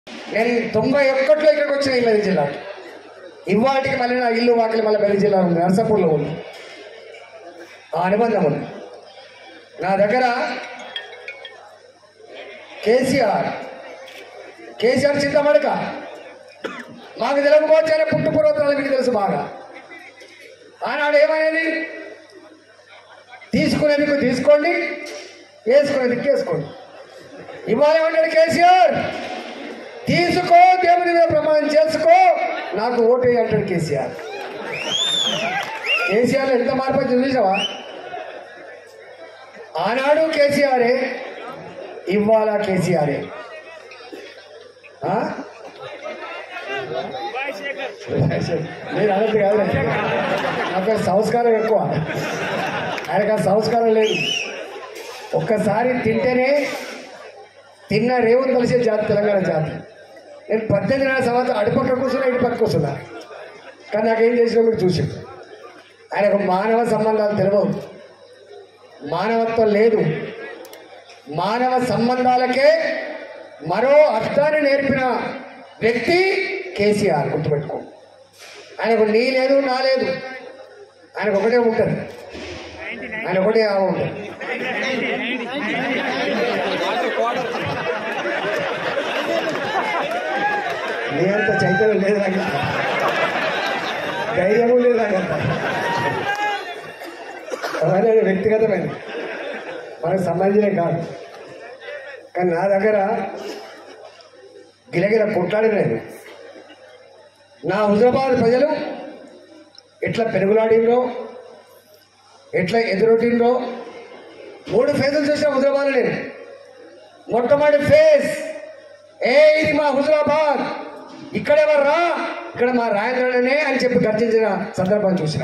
నేను తొంభై ఒక్కట్లో ఇక్కడికి వచ్చిన ఈ మెదక్ జిల్లా ఇవాటికి మళ్ళీ నా ఇల్లు వాకిలి మళ్ళీ మెదక్ జిల్లా ఉంది నర్సపూర్లో ఉంది ఆ అనుబంధం ఉంది నా దగ్గర కేసీఆర్ కేసీఆర్ చింతమడక మాకు తెలియకపోతే పుట్టు పూర్వతరాలు మీకు తెలుసు బాగా ఆనాడు ఏమనేది తీసుకునేందుకు తీసుకోండి వేసుకునేందుకు వేసుకోండి ఇవాళ ఏమంటాడు కేసీఆర్ తీసుకో దేవుని మీద ప్రమాణం చేసుకో నాకు ఓటు వేయి అంటాడు కేసీఆర్ కేసీఆర్ ఎంత మార్పు వచ్చింది చూసావా ఆనాడు కేసీఆరే ఇవాళ కేసీఆరే ఆ? నేను అన్నట్టు కాదు నాకు సంస్కారం ఎక్కువ ఆయనకు ఆ సంస్కారం లేదు ఒక్కసారి తింటేనే తిన్న రేవుని కలిసే జాతి తెలంగాణ జాతి నేను పద్దెనిమిది నెలల సంవత్సరం అటుపక్క కూర్చున్నా ఇటు పక్క కూర్చున్నా కానీ నాకేం చేసినా మీరు చూసి ఆయనకు మానవ సంబంధాలు తెలియవు మానవత్వం లేదు మానవ సంబంధాలకే మరో అర్థాన్ని నేర్పిన వ్యక్తి కేసీఆర్ గుర్తుపెట్టుకో ఆయనకు నీ లేదు నా లేదు ఆయనకు ఒకటే ఉంటుంది ఆయన ఒకటే ఆ ఉంటుంది నీ అంత చైతన్యం లేదు నాకు ధైర్యము లేదు నాకు అంత అవన్నీ వ్యక్తిగతమైన మనకు సంబంధించిన కాదు కానీ నా దగ్గర గిలగిల కొట్లాడినాను నా హుజరాబాద్ ప్రజలు ఎట్లా పెరుగులాడిండ్రో ఎట్లా ఎదురొట్టిండ్రో మూడు ఫేజులు చూసిన హుజరాబాద్ నేను మొట్టమొదటి ఫేజ్ ఏ ఇది మా హుజరాబాద్ ఇక్కడే రా ఇక్కడ మా రాయంద్రనే అని చెప్పి గర్జించిన సందర్భం చూసిన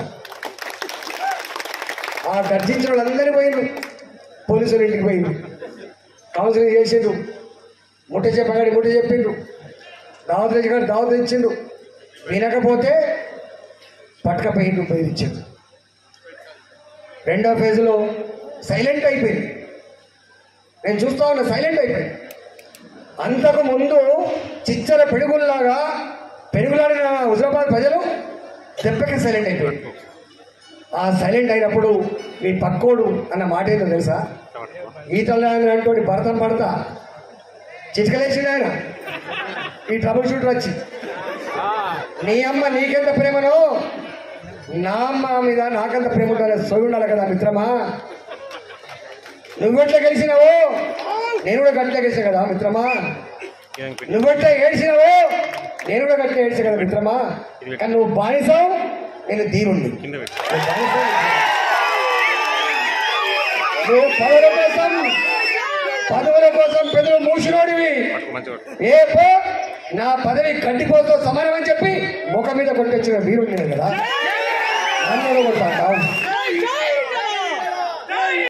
ఆ గర్జించిన వాళ్ళందరూ పోయిండ్రు పోలీసులు ఇంటికి పోయిండ్రు కౌన్సిలింగ్ చేసిండ్రు ముట్ట చెప్పగాడి ముట్ట చెప్పిండ్రు దావత్ తెచ్చి దావత్ ఇచ్చిండ్రు వినకపోతే పట్టుకపోయిండ్రు ఉపయోగించిండ్రు రెండో ఫేజ్లో సైలెంట్ అయిపోయింది నేను చూస్తా ఉన్నా సైలెంట్ అయిపోయింది అంతకు ముందు చిచ్చర పెరుగుల్లాగా పెరుగులాడిన హుజరాబాద్ ప్రజలు దెబ్బకి సైలెంట్ అయిపోయింది ఆ సైలెంట్ అయినప్పుడు మీ పక్కోడు అన్న మాట ఏంటో తెలుసా ఈతలు అంటోటి భరతం పడతా చిటికలేసిండు ఆయన ఈ ట్రబుల్ షూటర్ వచ్చి నీ అమ్మ నీకెంత ప్రేమనో నా అమ్మ మీద నాకెంత ప్రేమ ఉండాలి సోయి ఉండాలి కదా మిత్రమా నువ్వెట్లా గెలిచినావో నేను కూడా గట్టిగా గెలిచా కదా మిత్రమా నువ్వెట్లా ఏడ్చినావో నేను కూడా గట్టిగా ఏడ్చా కదా మిత్రమా కానీ నువ్వు బానిసావు నేను దీనుండి నువ్వు బానిసావు, నువ్వు పదవుల కోసం పదవుల కోసం పెదవులు మూసినోడివి ఏ పో నా పదవి గడ్డిపోతో సమానం అని చెప్పి ముఖం మీద కొట్టొచ్చిన వీరుడు నేను కదా నన్ను కొడతా